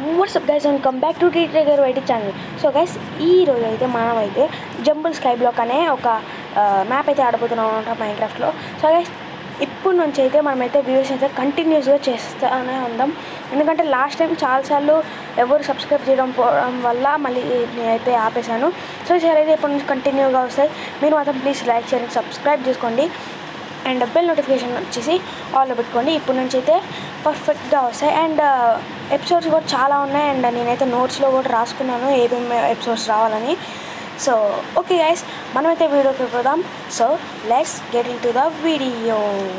WhatsApp guys and come back to టీ ట్రేగర్ వైట్ ఛానల్ సో గైస్ ఈ రోజు అయితే మనం అయితే జంబుల్ స్కై బ్లాక్ అనే ఒక మ్యాప్ అయితే ఆడబోతున్నాం అనమాట మైన్క్రాఫ్ట్లో సో గైస్ ఇప్పుడు నుంచి అయితే మనమైతే వీడియోస్ అయితే కంటిన్యూస్గా చేస్తూనే ఉందాం ఎందుకంటే లాస్ట్ టైం చాలాసార్లు ఎవరు సబ్స్క్రైబ్ చేయడం పోవడం వల్ల మళ్ళీ నేనైతే ఆపేశాను సో సరే అయితే ఇప్పటి నుంచి కంటిన్యూగా వస్తాయి మీరు మాత్రం ప్లీజ్ లైక్ షేర్ సబ్స్క్రైబ్ చేసుకోండి అండ్ బెల్ నోటిఫికేషన్ వచ్చేసి ఆల్లో పెట్టుకోండి ఇప్పటి నుంచి అయితే పర్ఫెక్ట్గా వస్తాయి అండ్ ఎపిసోడ్స్ కూడా చాలా ఉన్నాయి అండ్ నేనైతే నోట్స్లో కూడా రాసుకున్నాను ఏమేమి ఎపిసోడ్స్ రావాలని సో ఓకే గైస్ మనమైతే వీడియోకి పోదాం so let's get into the video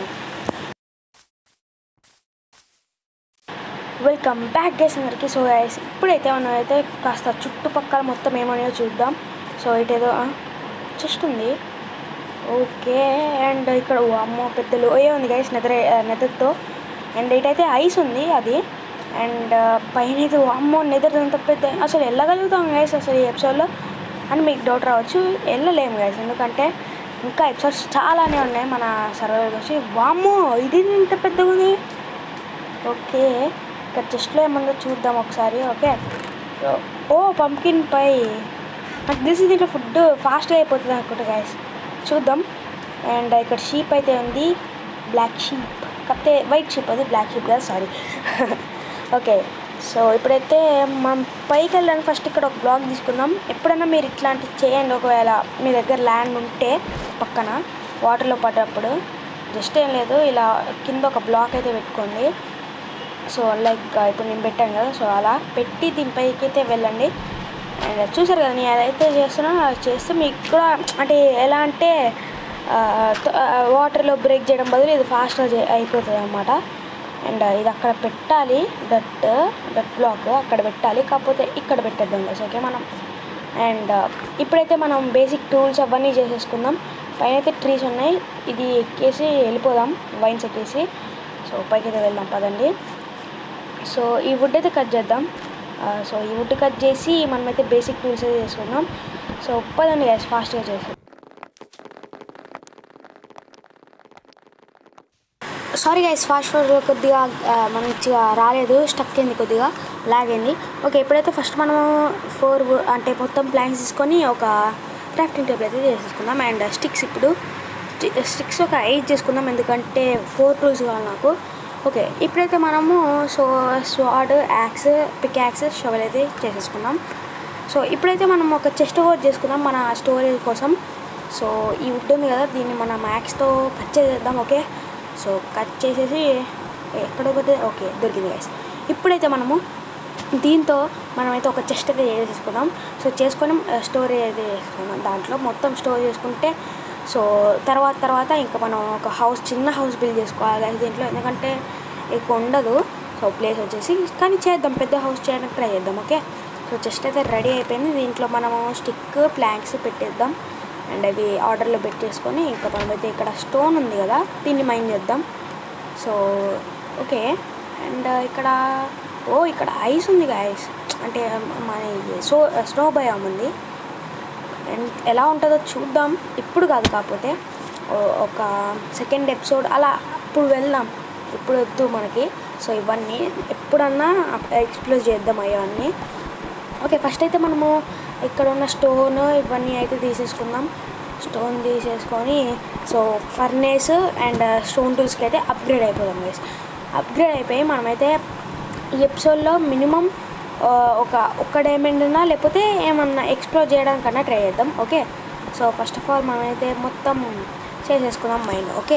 welcome back guys అందరికి సో గైస్ ఇప్పుడైతే మనం అయితే కాస్త చుట్టుపక్కల మొత్తం ఏమన్నాయో చూద్దాం సో ఇటేదో జస్ట్ ఉంది ఓకే అండ్ ఇక్కడ ఓ అమ్మో పెద్ద లోయే ఉంది గైస్ నెదర్ నెదర్తో అండ్ ఇటైతే ఐస్ ఉంది అది అండ్ పైన అయితే ఓ అమ్మో నెదర్ అంత పెద్ద అసలు వెళ్ళగలుగుతాం గైస్ అసలు ఈ ఎపిసోడ్లో అని మీకు డౌట్ రావచ్చు వెళ్ళలేము గైస్ ఎందుకంటే ఇంకా ఎపిసోడ్స్ చాలానే ఉన్నాయి మన సర్వర్ వచ్చి వామ్మో ఇది ఇంత పెద్దగా ఉంది ఓకే ఇక్కడ చెస్ట్లో ఏముందో చూద్దాం ఒకసారి ఓకే ఓ పంకిన్ పై నాకు తెలిసి దీంట్లో ఫుడ్ ఫాస్ట్గా అయిపోతుంది అనుకుంటా గైస్ చూద్దాం అండ్ ఇక్కడ షీప్ అయితే ఉంది బ్లాక్ షీప్ కాకపోతే వైట్ షీప్ అది బ్లాక్ షీప్ కదా సారీ ఓకే సో ఇప్పుడైతే మనం పైకి వెళ్ళడానికి ఫస్ట్ ఇక్కడ ఒక బ్లాక్ తీసుకుందాం ఎప్పుడైనా మీరు ఇట్లాంటివి చేయండి ఒకవేళ మీ దగ్గర ల్యాండ్ ఉంటే పక్కన వాటర్లో పడ్డప్పుడు జస్ట్ ఏం లేదు ఇలా కింద ఒక బ్లాక్ అయితే పెట్టుకోండి సో లైక్ ఇప్పుడు నేను పెట్టాను కదా సో అలా పెట్టి దీనిపైకి అయితే వెళ్ళండి అండ్ చూసారు కదా నేను అదైతే చేస్తున్నా అది చేస్తే మీకు కూడా అంటే ఎలా అంటే వాటర్లో బ్రేక్ చేయడం బదులు ఇది ఫాస్ట్గా అయిపోతుంది అనమాట అండ్ ఇది అక్కడ పెట్టాలి డట్ డట్ బ్లాక్ అక్కడ పెట్టాలి కాకపోతే ఇక్కడ పెట్టేద్దాం కదా ఓకే మనం అండ్ ఇప్పుడైతే మనం బేసిక్ టూల్స్ అవన్నీ చేసేసుకుందాం పైన అయితే ట్రీస్ ఉన్నాయి ఇది ఎక్కేసి వెళ్ళిపోదాం వైన్స్ ఎక్కేసి సో పైకి అయితే వెళ్దాం పదండి సో ఈ వుడ్ అయితే కట్ చేద్దాం సో ఈ వుడ్ కట్ చేసి మనమైతే బేసిక్ టూల్స్ అయితే చేసుకుందాం సో పదండి గ్యాస్ ఫాస్ట్గా చేసి సారీ గైస్ ఫాస్ట్ ఫాస్ట్గా కొద్దిగా మంచిగా రాలేదు స్టక్ అయింది కొద్దిగా లాగైంది ఓకే ఇప్పుడైతే ఫస్ట్ మనం ఫోర్ అంటే మొత్తం ప్లాంక్స్ తీసుకొని ఒక క్రాఫ్టింగ్ టేబుల్ అయితే చేసేసుకుందాం అండ్ స్టిక్స్ ఇప్పుడు స్టిక్స్ ఒక ఎయిట్ చేసుకుందాం ఎందుకంటే ఫోర్ టూల్స్ కావాలి నాకు ఓకే ఇప్పుడైతే మనము so sword axe pickaxe shovel అయితే చేసేసుకుందాం సో ఇప్పుడైతే మనం ఒక చెస్ట్ కూడా చేసుకుందాం మన స్టోరేజ్ కోసం సో ఈ వుడ్ ఉంది కదా దీన్ని మనం మ్యాక్స్తో కట్ చేసేద్దాం ఓకే సో కట్ చేసేసి ఎక్కడ పోతే ఓకే దొరికింది గైస్ ఇప్పుడైతే మనము దీంతో మనమైతే ఒక చెస్ట్ అయితే చేసేసుకుందాం సో చేసుకొని స్టోరేజ్ అయితే చేసుకుందాం దాంట్లో మొత్తం స్టోర్ చేసుకుంటే సో తర్వాత తర్వాత ఇంకా మనం ఒక హౌస్ చిన్న హౌస్ బిల్డ్ చేసుకోవాలి guys దీంట్లో ఎందుకంటే ఎక్కువ ఉండదు సో ప్లేస్ వచ్చేసి కానీ చేద్దాం పెద్ద హౌస్ చేయడానికి ట్రై చేద్దాం ఓకే సో చెస్ట్ అయితే రెడీ అయిపోయింది దీంట్లో మనము స్టిక్ ప్లాంక్స్ పెట్టేద్దాం అండ్ అవి ఆర్డర్లో పెట్టేసుకొని ఇంకా మనమైతే ఇక్కడ స్టోన్ ఉంది కదా దీన్ని మైండ్ చేద్దాం సో ఓకే అండ్ ఇక్కడ ఓ ఇక్కడ ఐస్ ఉంది ఐస్ అంటే మన సో స్నో భయం ఉంది అండ్ ఎలా ఉంటుందో చూద్దాం ఇప్పుడు కాదు కాకపోతే ఒక సెకండ్ ఎపిసోడ్ అలా అప్పుడు వెళ్దాం ఇప్పుడు వద్దు మనకి సో ఇవన్నీ ఎప్పుడన్నా ఎక్స్ప్లోర్ చేద్దాం అవన్నీ ఓకే ఫస్ట్ అయితే మనము ఇక్కడ ఉన్న స్టోన్ ఇవన్నీ అయితే తీసేసుకుందాం స్టోన్ తీసేసుకొని సో ఫర్నేస్ అండ్ స్టోన్ టూల్స్కి అయితే అప్గ్రేడ్ అయిపోదాం గైస్ అప్గ్రేడ్ అయిపోయి మనమైతే ఈ ఎపిసోడ్లో మినిమం ఒక ఒక్క డైమండ్ ఉన్నా లేకపోతే ఏమన్నా ఎక్స్ప్లోర్ చేయడానికన్నా ట్రై చేద్దాం okay so first of all మనమైతే మొత్తం చేసేసుకుందాం mind okay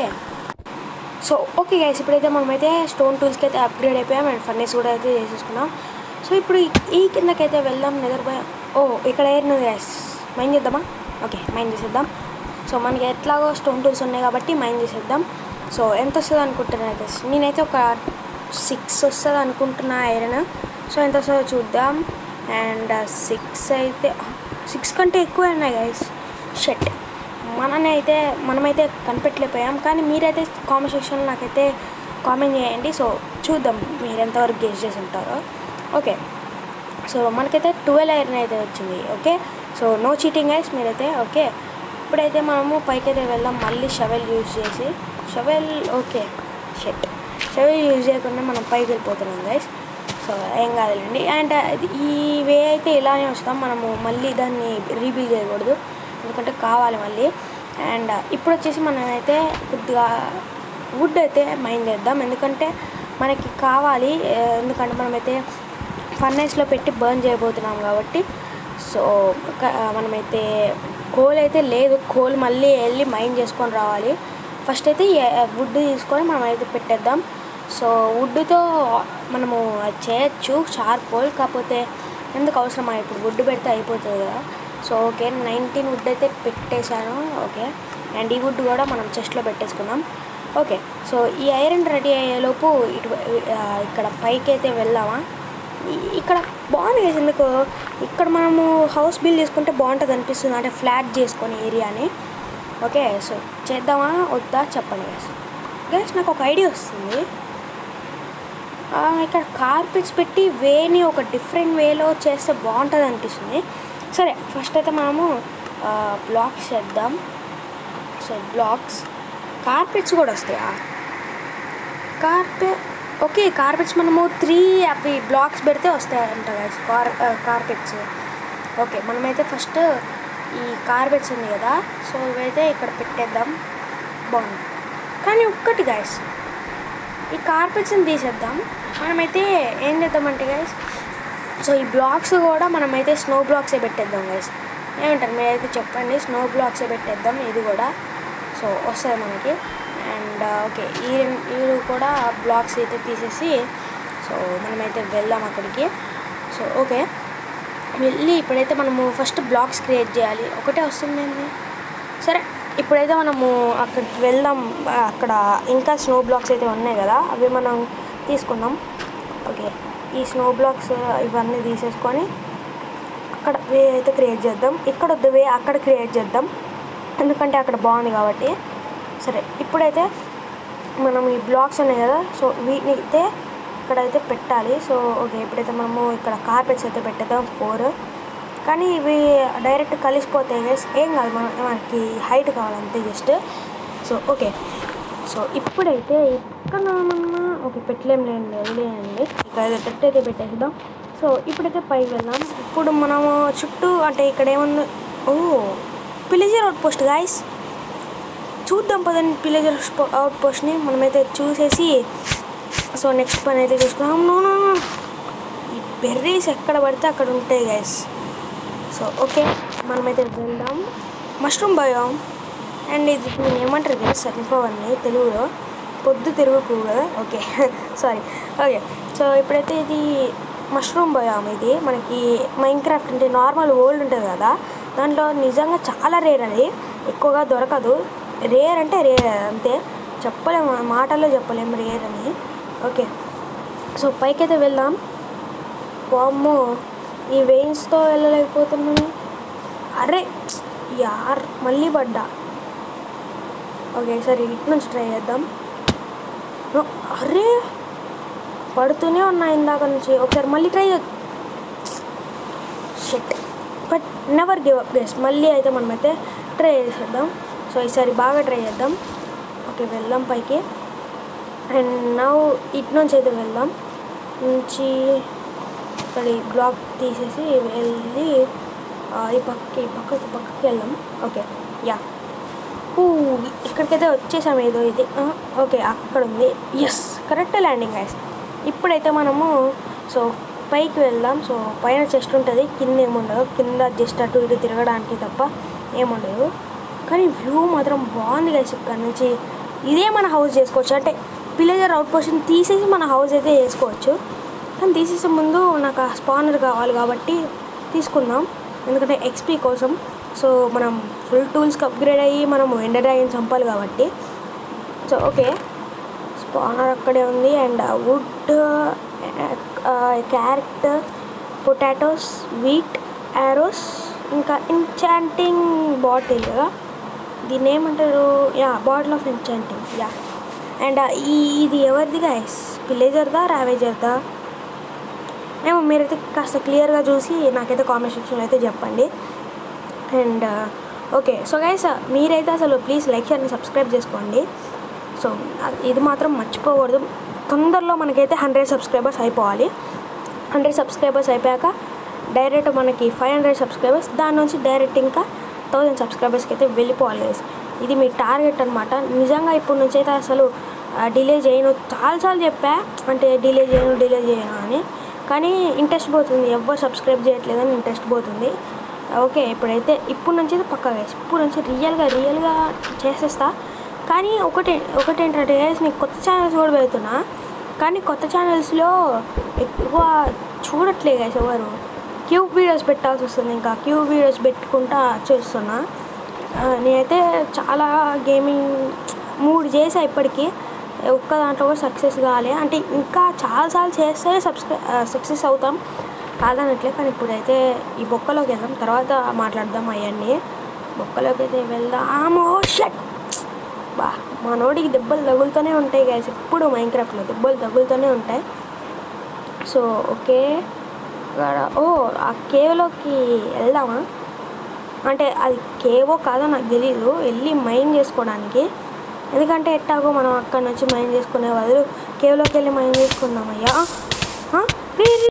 so okay guys ఇప్పుడైతే మనమైతే స్టోన్ టూల్స్కి అయితే అప్గ్రేడ్ అయిపోయాం అండ్ ఫర్నేస్ కూడా అయితే చేసేసుకున్నాం సో ఇప్పుడు ఈ కిందకైతే వెళ్దాం నిద్ర ఓ ఇక్కడ ఏరినది గైస్ మైండ్ చేద్దామా ఓకే మైండ్ చేసేద్దాం సో మనకి ఎట్లాగో స్టోన్ టూల్స్ ఉన్నాయి కాబట్టి మైండ్ చేసేద్దాం సో ఎంత వస్తుంది అనుకుంటున్నా గైస్ నేనైతే ఒక సిక్స్ వస్తుంది అనుకుంటున్నా ఐరన్ సో ఎంత వస్తుందో చూద్దాం అండ్ సిక్స్ అయితే సిక్స్ కంటే ఎక్కువ ఉన్నాయి గైస్ షెట్ మనని అయితే మనమైతే కనిపెట్టలేకపోయాం కానీ మీరైతే కామెంట్ సెక్షన్లో నాకైతే కామెంట్ చేయండి సో చూద్దాం మీరు ఎంతవరకు గెస్ చేసి ఉంటారో ఓకే సో మనకైతే ట్వెల్వ్ ఐరన్ అయితే వచ్చింది okay so no cheating guys మీరైతే ఓకే ఇప్పుడైతే మనము పైకి అయితే వెళ్దాం మళ్ళీ షవెల్ యూజ్ చేసి shovel okay shit shovel use చేయకుండా మనం పైకి వెళ్ళిపోతున్నాం గైస్ సో ఏం కాదులేండి అండ్ అది- ఈ వే అయితే ఇలానే వస్తాం మనము మళ్ళీ దాన్ని రీబిల్డ్ చేయకూడదు ఎందుకంటే కావాలి మళ్ళీ అండ్ ఇప్పుడు వచ్చేసి మనం అయితే కొద్దిగా వుడ్ అయితే మైండ్ చేద్దాం ఎందుకంటే మనకి కావాలి ఆ, ఎందుకంటే మనమైతే ఫర్నెస్లో పెట్టి బర్న్ చేయబోతున్నాం కాబట్టి సో క- మనమైతే కోల్ అయితే లేదు కోల్ మళ్ళీ వెళ్ళి మైండ్ చేసుకొని రావాలి ఫస్ట్ అయితే వుడ్ తీసుకొని మనం అయితే పెట్టేద్దాం సో వుడ్తో మనము అది చేయొచ్చు చార్కోల్ కాకపోతే ఎందుకు అవసరమా ఇప్పుడు వుడ్ పెడితే అయిపోతుంది కదా సో ఓకే నైన్టీన్ వుడ్ అయితే పెట్టేశాను ఓకే అండ్ ఈ వుడ్ కూడా మనం చెస్ట్లో పెట్టేసుకుందాం ఓకే సో ఈ ఐరన్ రెడీ అయ్యేలోపు ఇటు ఆ, ఇక్కడ పైకి అయితే వెళ్దామా ఈ- ఇక్కడ బాగుంది కదా ఎందుకు ఇక్కడ మనము హౌస్ బిల్డ్ చేసుకుంటే బాగుంటుంది అనిపిస్తుంది అంటే ఫ్లాట్ చేసుకొని ఏరియాని ఓకే సో చేద్దామా వద్దా చెప్పండి గైస్ గైస్ నాకు ఒక ఐడియా వస్తుంది ఆ, ఇక్కడ కార్పెట్స్ పెట్టి వేని ఒక డిఫరెంట్ వేలో చేస్తే బాగుంటుంది అనిపిస్తుంది సరే ఫస్ట్ అయితే మనము బ్లాక్స్ చేద్దాం సో బ్లాక్స్ కార్పెట్స్ కూడా వస్తాయా కార్పెట్ ఓకే కార్పెట్స్ మనము త్రీ అవి బ్లాక్స్ పెడితే వస్తాయంట guys. కార్ కార్పెట్స్ ఓకే మనమైతే ఫస్ట్ ఈ కార్పెట్స్ ఉంది కదా సో ఇవైతే ఇక్కడ పెట్టేద్దాం బాగుంది కానీ ఒక్కటి గాయస్ ఈ కార్పెట్స్ని తీసేద్దాం మనమైతే ఏం చేద్దామంటే గైస్ సో ఈ బ్లాక్స్ కూడా మనమైతే స్నో బ్లాక్సే పెట్టేద్దాం గైస్ ఏమంటారు మీరైతే చెప్పండి స్నో బ్లాక్సే పెట్టేద్దాం ఇది కూడా సో వస్తుంది మనకి అండ్ ఓకే ఈ రెండు ఇవి కూడా బ్లాక్స్ అయితే తీసేసి సో మనమైతే వెళ్దాం అక్కడికి సో ఓకే వెళ్ళి ఇప్పుడైతే మనము ఫస్ట్ బ్లాక్స్ క్రియేట్ చేయాలి ఒకటే వస్తుంది ఏంది సరే ఇప్పుడైతే మనము అక్కడికి వెళ్దాం ఆ, అక్కడ ఇంకా స్నో బ్లాక్స్ అయితే ఉన్నాయి కదా అవి మనం తీసుకుందాం ఓకే ఈ స్నో బ్లాక్స్ ఇవన్నీ తీసేసుకొని అక్కడ వే అయితే క్రియేట్ చేద్దాం ఇక్కడ వద్ద వే అక్కడ క్రియేట్ చేద్దాం ఎందుకంటే అక్కడ బాగుంది కాబట్టి సరే ఇప్పుడైతే మనం ఈ బ్లాక్స్ ఉన్నాయి కదా సో వీటిని అయితే ఇక్కడైతే పెట్టాలి సో ఓకే ఇప్పుడైతే మనము ఇక్కడ కార్పెట్స్ అయితే పెట్టేద్దాం ఫోర్ కానీ ఇవి డైరెక్ట్ కలిసిపోతాయి guys. ఏం కాదు మన మనకి హైట్ కావాలంతే జస్ట్ సో ఓకే సో ఇప్పుడైతే ఇక్కడ ఓకే పెట్టలేం లేండి వదిలేయండి ఇక్కడ అయితే పెట్టయితే పెట్టేద్దాం సో ఇప్పుడైతే పైకి వెళ్దాం ఇప్పుడు మనము చుట్టూ అంటే ఇక్కడ ఏముంది ఓ పిలిజర్ అవుట్ పోస్ట్ గాయస్ చూద్దాం పదండి పిలేజర్ అవుట్ పోస్ట్ని మనమైతే చూసేసి సో నెక్స్ట్ పని అయితే చూసుకున్నాం నో నో నో. ఈ బెర్రీస్ ఎక్కడ పడితే అక్కడ ఉంటాయి గైస్ సో ఓకే మనమైతే వెళ్దాం మష్రూమ్ బయోమ్ అండ్ ఇది నేను ఏమంటారు కదా సన్ఫ్లవర్ని తెలుగులో పొద్దు తిరుగు పువ్వు కదా ఓకే సారీ ఓకే సో ఇప్పుడైతే ఇది మష్రూమ్ బయోమ్ ఇది మనకి మైన్ క్రాఫ్ట్ అంటే నార్మల్ ఓల్డ్ ఉంటుంది కదా దాంట్లో నిజంగా చాలా రేర్ అది ఎక్కువగా దొరకదు రేర్ అంటే రేర్ అంతే చెప్పలేము మాటల్లో చెప్పలేము రేర్ అని ఓకే సో పైకైతే వెళ్దాం వామ్మో ఈ వెయిన్స్తో వెళ్ళలేకపోతున్నాను అరే యార్ మళ్ళీ పడ్డా ఓకే సరే ఇటు నుంచి ట్రై చేద్దాం నో, అరే పడుతూనే ఉన్నా ఇందాక నుంచి ఒకసారి మళ్ళీ ట్రై చేద్దాం shit but never give up guess మళ్ళీ అయితే మనమైతే ట్రై చేసేద్దాం సో ఈసారి బాగా ట్రై చేద్దాం ఓకే వెళ్దాం పైకి అండ్ నౌ ఇటు నుంచి అయితే వెళ్దాం నుంచి ఇక్కడ ఈ బ్లాక్ తీసేసి వెళ్ళి ఆ, ఈ పక్కకి ఈ పక్కకి పక్కకి వెళ్దాం ఓకే యా ఊ ఇక్కడికైతే వచ్చేసాం ఏదో ఇది ఆ, ఓకే అక్కడ ఉంది ఎస్ కరెక్ట్ ల్యాండింగ్ గైస్ ఇప్పుడైతే మనము సో పైకి వెళ్దాం సో పైన చెస్ట్ ఉంటుంది కింద ఏముండదు కింద జస్ట్ అటు ఇటు తిరగడానికి తప్ప ఏముండదు కానీ వ్యూ మాత్రం బాగుంది గైస్ ఇక్కడ నుంచి ఇదే మన హౌస్ చేసుకోవచ్చు అంటే విలేజర్ అవుట్ పోస్ట్ని తీసేసి మన హౌస్ అయితే చేసుకోవచ్చు కానీ తీసేసే ముందు నాకు ఆ స్పానర్ కావాలి కాబట్టి తీసుకుందాం ఎందుకంటే ఎక్స్పీ కోసం సో మనం ఫుల్ టూల్స్కి అప్గ్రేడ్ అయ్యి మనం ఎండర్ డ్రాగన్ చంపాలి కాబట్టి సో ఓకే స్పానర్ అక్కడే ఉంది and wood carrot potatoes wheat arrows ఇంకా ఇన్చాంటింగ్ బాటిల్ కదా దీన్ని ఏమంటారు yeah bottle of enchanting yeah and ఈ ఇది ఎవరిది గైస్ విలేజర్దా రావేజర్దా ఏమో మీరైతే కాస్త క్లియర్గా చూసి నాకైతే కామెంట్ సెక్షన్లో అయితే చెప్పండి అండ్ ఓకే సో గైస్ మీరైతే అసలు ప్లీజ్ లైక్ షేర్ సబ్స్క్రైబ్ చేసుకోండి సో ఇది మాత్రం మర్చిపోకూడదు తొందరలో మనకైతే హండ్రెడ్ సబ్స్క్రైబర్స్ అయిపోవాలి హండ్రెడ్ సబ్స్క్రైబర్స్ అయిపోయాక డైరెక్ట్ మనకి ఫైవ్ హండ్రెడ్ సబ్స్క్రైబర్స్ దాని నుంచి డైరెక్ట్ ఇంకా థౌజండ్ సబ్స్క్రైబర్స్కి అయితే వెళ్ళిపోవాలి గైస్ ఇది మీ టార్గెట్ అనమాట నిజంగా ఇప్పుడు నుంచి అయితే అసలు డిలే చేయను చాలాసార్లు చెప్పా అంటే డిలే చేయను డిలే చేయను అని కానీ ఇంట్రెస్ట్ పోతుంది ఎవరు సబ్స్క్రైబ్ చేయట్లేదని ఇంట్రెస్ట్ పోతుంది ఓకే ఇప్పుడైతే ఇప్పుడు నుంచి అయితే పక్కా గైస్ ఇప్పుడు నుంచి రియల్గా రియల్గా చేసేస్తా కానీ ఒకటి ఒకటి ఏంటంటే గైస్ నీకు కొత్త ఛానల్స్ కూడా పెడుతున్నా కానీ కొత్త ఛానల్స్లో ఎక్కువ చూడట్లే గైస్ ఎవరు క్యూబ్ వీడియోస్ పెట్టాల్సి వస్తుంది ఇంకా క్యూబ్ వీడియోస్ పెట్టుకుంటా చేస్తున్నా ఆ, నేనైతే చాలా గేమింగ్ మూడు చేసా ఇప్పటికీ ఒక్క దాంట్లో కూడా సక్సెస్ కాలే అంటే ఇంకా చాలాసార్లు చేస్తేనే సబ్స్క్రై సక్సెస్ అవుతాం కాదనట్లే కానీ ఇప్పుడైతే ఈ బొక్కలోకి వెళ్దాం తర్వాత మాట్లాడదాం అవన్నీ బొక్కలోకి అయితే వెళ్దాము షట్ బా మా నోటికి దెబ్బలు తగులుతూనే ఉంటాయి గైస్ ఎప్పుడు మైన్క్రాఫ్ట్లో దెబ్బలు తగులుతూనే ఉంటాయి సో ఓకే ఇక్కడ ఓ ఆ కేవ్లోకి వెళ్దామా అంటే అది కేవో కాదో నాకు తెలీదు వెళ్ళి మైన్ చేసుకోవడానికి ఎందుకంటే ఎట్టాగో మనం అక్కడ నుంచి మైన్ చేసుకునే బదులు కేవ్లోకి వెళ్ళి మైన్ చేసుకుందామయ్యా ఆ? రీ- రీ-